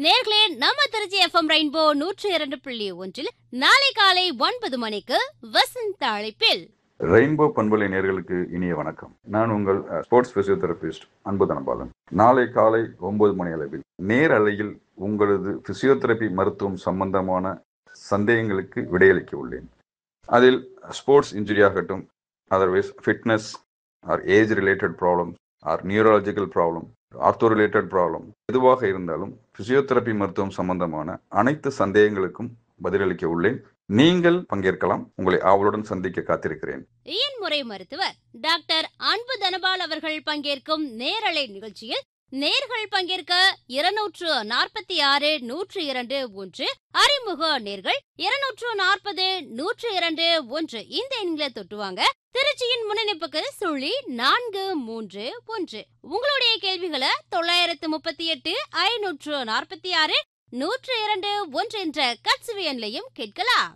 நேர்களே நம்ம Trichy FM rainbow நூற்றி இரண்டு புள்ளி ஒன்றில் நாளை காலை ஒன்பது மணிக்கு வசந்த அழைப்பில் ரெயின்போ பண்பலை நேர்களுக்கு இனிய வணக்கம் நான் உங்கள் அஹ், ஸ்போர்ட்ஸ் பிசியோதெரபிஸ்ட் அன்பு தனபாலன் நாளை காலை ஒன்பது மணி அளவில் நேர் அலையில் உங்களது பிசியோதெரபி மருத்துவம் சம்பந்தமான சந்தேகங்களுக்கு விடையளிக்க உள்ளேன் அதில் ஸ்போர்ட்ஸ் இன்ஜுரி ஆகட்டும் otherwise fitness or age related problem or neurological problem ortho related problem எதுவாக இருந்தாலும் பிசியோதெரபி மருத்துவம் சம்பந்தமான அனைத்து சந்தேகங்களுக்கும் பதிலளிக்க உள்ளேன் நீங்கள் பங்கேற்கலாம் உங்களை ஆவலுடன் சந்திக்க காத்திருக்கிறேன் இயன்முறை மருத்துவர் டாக்டர் அன்பு தனபால் அவர்கள் பங்கேற்கும் நேரலை நிகழ்ச்சியில் நேர்கள் பங்கேற்க இருநூற்று நாற்பத்தி ஆறு நூற்று இரண்டு ஒன்று அறிமுக நேர்கள் இருநூற்று நாற்பது நூற்று இரண்டு ஒன்று இந்த எண்களை தொட்டுவாங்க திருச்சியின் முன்னணிப்புக்கு சுழி நான்கு மூன்று ஒன்று உங்களுடைய கேள்விகளை தொள்ளாயிரத்து முப்பத்தி எட்டு ஐநூற்று நாற்பத்தி ஆறு நூற்று இரண்டு ஒன்று என்ற கட்சுவி எண்லையும் கேட்கலாம்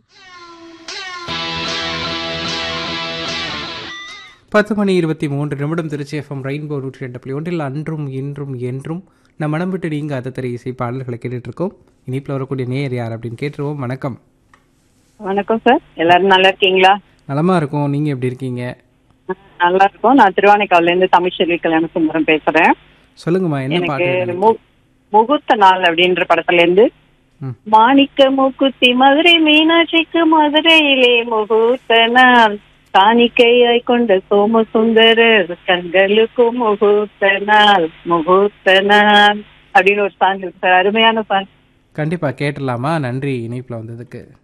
பத்து மணி இருபத்தி மூன்று நிமிடம் திருச்சி எஃப்எம் ரெயின்போ நூற்றி ரெண்டு புள்ளி ஒன்றில் அன்றும் இன்றும் என்றும் நம் மனம் விட்டு நீங்க அதை திரை இசை பாடல்களை கேட்டுட்டு இருக்கோம் இனிப்பில் வரக்கூடிய நேயர் யார் அப்படின்னு கேட்டுருவோம் வணக்கம் வணக்கம் சார் எல்லாரும் நல்லா இருக்கீங்களா நலமா இருக்கும் நீங்க எப்படி இருக்கீங்க நல்லா இருக்கும் நான் திருவானைக்காவில இருந்து தமிழ்ச்செல்வி கல்யாண சுந்தரம் பேசுறேன் சொல்லுங்கம்மா என்ன எனக்கு பாட்டு வேணும்? மு- முகூர்த்த நாள் அப்படின்ற படத்துல இருந்து ம். மாணிக்க மூக்குத்தி மதுரை மீனாட்சிக்கு மதுரையிலே முகூர்த்த நாள் காணிக்கையாய் கொண்ட சோம சுந்தரர் கண்களுக்கும் முகூர்த்த நாள் முகூர்த்த நாள் அப்படின்னு ஒரு சாங் இருக்கு சார் அருமையான சாங் கண்டிப்பா கேட்டுடலாமா நன்றி இணைப்பில் வந்ததுக்கு